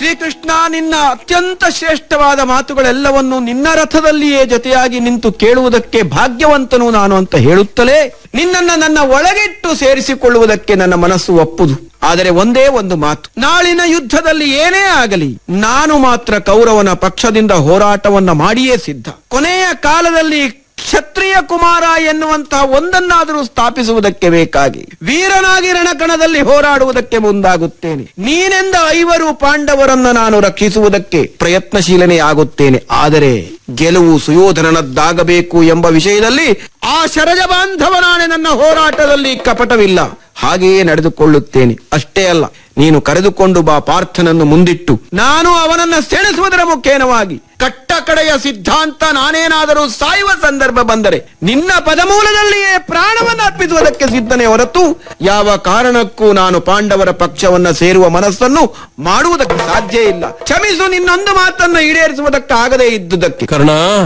ಶ್ರೀಕೃಷ್ಣ ನಿನ್ನ ಅತ್ಯಂತ ಶ್ರೇಷ್ಠವಾದ ಮಾತುಗಳೆಲ್ಲವನ್ನು ನಿನ್ನ ರಥದಲ್ಲಿಯೇ ಜೊತೆಯಾಗಿ ನಿಂತು ಕೇಳುವುದಕ್ಕೆ ಭಾಗ್ಯವಂತನು ನಾನು ಅಂತ ಹೇಳುತ್ತಲೇ ನಿನ್ನನ್ನ ನನ್ನ ಒಳಗಿಟ್ಟು ಸೇರಿಸಿಕೊಳ್ಳುವುದಕ್ಕೆ ನನ್ನ ಮನಸ್ಸು ಒಪ್ಪುದು ಆದರೆ ಒಂದೇ ಒಂದು ಮಾತು ನಾಳಿನ ಯುದ್ಧದಲ್ಲಿ ಏನೇ ಆಗಲಿ ನಾನು ಮಾತ್ರ ಕೌರವನ ಪಕ್ಷದಿಂದ ಹೋರಾಟವನ್ನ ಮಾಡಿಯೇ ಸಿದ್ಧ ಕೊನೆಯ ಕಾಲದಲ್ಲಿ ಕ್ಷತ್ರಿಯ ಕುಮಾರ ಎನ್ನುವಂತಹ ಒಂದನ್ನಾದರೂ ಸ್ಥಾಪಿಸುವುದಕ್ಕೆ ಬೇಕಾಗಿ ವೀರನಾಗಿ ರಣಕಣದಲ್ಲಿ ಹೋರಾಡುವುದಕ್ಕೆ ಮುಂದಾಗುತ್ತೇನೆ ನೀನೆಂದ ಐವರು ಪಾಂಡವರನ್ನ ನಾನು ರಕ್ಷಿಸುವುದಕ್ಕೆ ಪ್ರಯತ್ನಶೀಲನೇ ಆಗುತ್ತೇನೆ ಆದರೆ ಗೆಲುವು ಸುಯೋಧನನದ್ದಾಗಬೇಕು ಎಂಬ ವಿಷಯದಲ್ಲಿ ಆ ಶರಜ ಬಾಂಧವನಾಣೆ ನನ್ನ ಹೋರಾಟದಲ್ಲಿ ಕಪಟವಿಲ್ಲ ಹಾಗೆಯೇ ನಡೆದುಕೊಳ್ಳುತ್ತೇನೆ ಅಷ್ಟೇ ಅಲ್ಲ ನೀನು ಕರೆದುಕೊಂಡು ಬಾ ಪಾರ್ಥನನ್ನು ಮುಂದಿಟ್ಟು ನಾನು ಅವನನ್ನ ಸೆಣಸುವುದರ ಮುಖೇನವಾಗಿ ಕಟ್ಟ ಕಡೆಯ ಸಿದ್ಧಾಂತ ನಾನೇನಾದರೂ ಸಾಯುವ ಸಂದರ್ಭ ಬಂದರೆ ನಿನ್ನ ಪದಮೂಲದಲ್ಲಿಯೇ ಪ್ರಾಣವನ್ನು ಅರ್ಪಿಸುವುದಕ್ಕೆ ಸಿದ್ಧನೆ ಹೊರತು ಯಾವ ಕಾರಣಕ್ಕೂ ನಾನು ಪಾಂಡವರ ಪಕ್ಷವನ್ನ ಸೇರುವ ಮನಸ್ಸನ್ನು ಮಾಡುವುದಕ್ಕೆ ಸಾಧ್ಯ ಇಲ್ಲ ಕ್ಷಮಿಸು ನಿನ್ನೊಂದು ಮಾತನ್ನು ಈಡೇರಿಸುವುದಕ್ಕಾಗದೇ ಇದ್ದುದಕ್ಕೆ ಕರ್ಣ